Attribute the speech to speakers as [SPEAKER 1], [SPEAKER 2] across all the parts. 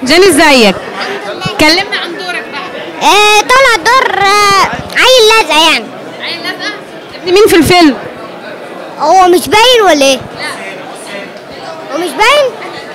[SPEAKER 1] جاني ازيك كلمنا عن دورك بقى
[SPEAKER 2] آه طلع دور آه عيل لازقه يعني
[SPEAKER 1] عين لازقه ابن مين في الفيلم
[SPEAKER 2] هو مش باين ولا ايه؟ هو مش باين؟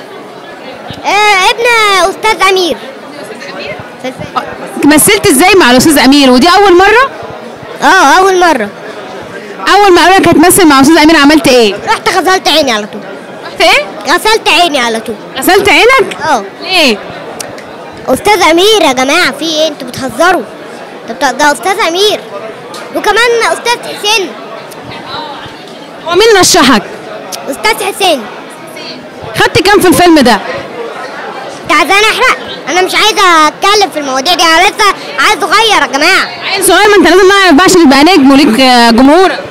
[SPEAKER 2] آه ابن استاذ امير في الفيلم.
[SPEAKER 1] مثلت ازاي مع الاستاذ امير ودي اول مره
[SPEAKER 2] اه اول مره
[SPEAKER 1] اول ما قالك هتمثل مع استاذ امير عملت ايه
[SPEAKER 2] رحت غسلت عيني على طول
[SPEAKER 1] رحت ايه
[SPEAKER 2] غسلت عيني على طول
[SPEAKER 1] غسلت عينك
[SPEAKER 2] اه
[SPEAKER 1] ليه
[SPEAKER 2] استاذ امير يا جماعه في ايه انتوا بتهزروا ده بتا- ده استاذ امير وكمان استاذ حسين
[SPEAKER 1] هو مين رشحك
[SPEAKER 2] استاذ حسين
[SPEAKER 1] خدت كام في الفيلم ده
[SPEAKER 2] انت عايزاني احرق انا مش عايزه اتكلم في المواضيع دي انا لسه عايز اغير يا جماعه
[SPEAKER 1] عيل صغير ما انت لازم نعرف بقى عشان يبقى نجم وليك آه، جمهورك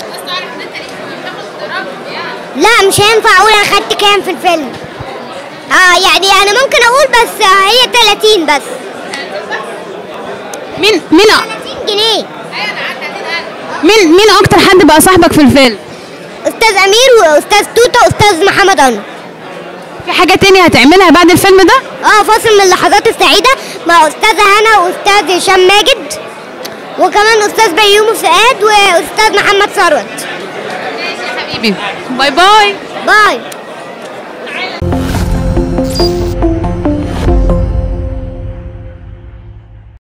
[SPEAKER 2] لا مش هينفع اقول انا خدت كام في الفيلم اه يعني انا ممكن اقول بس آه، هي 30 بس
[SPEAKER 1] مين مين
[SPEAKER 2] 30 جنيه
[SPEAKER 1] مين مين اكتر حد بقى صاحبك في الفيلم
[SPEAKER 2] استاذ امير واستاذ توته واستاذ محمد انور
[SPEAKER 1] في حاجه تانية هتعملها بعد الفيلم ده
[SPEAKER 2] اه فاصل من اللحظات السعيده مع استاذه هنا واستاذ هشام ماجد وكمان استاذ بيومي فؤاد واستاذ محمد ثروت
[SPEAKER 1] حبيبي باي باي
[SPEAKER 2] باي